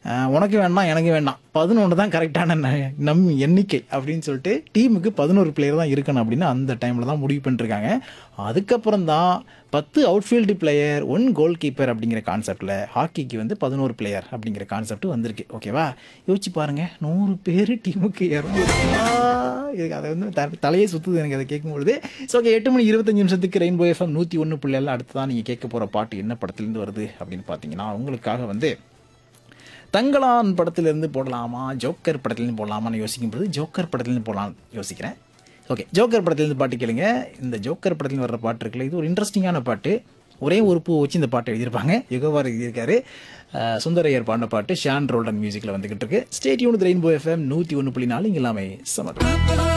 அஹ், உனக்கு வேண்டாம் எனக்கு வேண்டாம் பதினொன்று தான் கரெக்டான ந- நம் எண்ணிக்கை அப்படின்னு சொல்லிட்டு டீமுக்கு பதினோரு பிளேயர் தான் இருக்கணும் அப்படின்னு அந்த டைமில் தான் முடிவு பண்ணிருக்காங்க அதுக்கப்புறம் தான் பத்து outfield player one goalkeeper அப்படிங்கிற கான்செப்டில் ஹாக்கிக்கு வந்து பதினோரு பிளேயர் அப்படிங்கிற கான்செப்ட் வந்திருக்கு ஓகேவா யோசிச்சு பாருங்க நூறு பேர் டீமுக்கு இரநூறு இதுக்கு அதை வந்து த- தலையே சுற்றுது எனக்கு அதை கேட்கும்பொழுது ஸோ ஓகே எட்டு மணி இருபத்தஞ்சு நிமிஷத்துக்கு ரெயின்போ எஃப்எம் நூற்றி ஒன்று புள்ளியெல்லாம் அடுத்து தான் நீங்கள் கேட்க போகிற பாட்டு என்ன படத்துலேருந்து வருது அப்படின்னு பார்த்தீங்கன்னா உங்களுக்காக வந்து தங்களான் படத்திலிருந்து போடலாமா ஜோக்கர் படத்துலேருந்து போடலாமான்னு யோசிக்கும்போது ஜோக்கர் படத்துலேருந்து போடலாம் யோசிக்கிறேன் ஓகே ஜோக்கர் படத்துலேருந்து பாட்டு கேளுங்க இந்த ஜோக்கர் படத்துலேருந்து வர்ற பாட்டு இருக்குல்ல இது ஒரு இன்ட்ரெஸ்டிங்கான பாட்டு ஒரே ஒரு பூ வச்சு இந்த பாட்டை எழுதியிருப்பாங்க யுகவார் எழுதியிருக்காரு அஹ் சுந்தரையர் பாடின பாட்டு ஷான் ரோல்டன் மியூசிக்கில் வந்துகிட்டு இருக்கு ஸ்டேட்யூன் ரெயின்போ எஃப்எம் நூற்றி ஒன்று புள்ளி நாலு இங்கே எல்லாமே சமட்டும்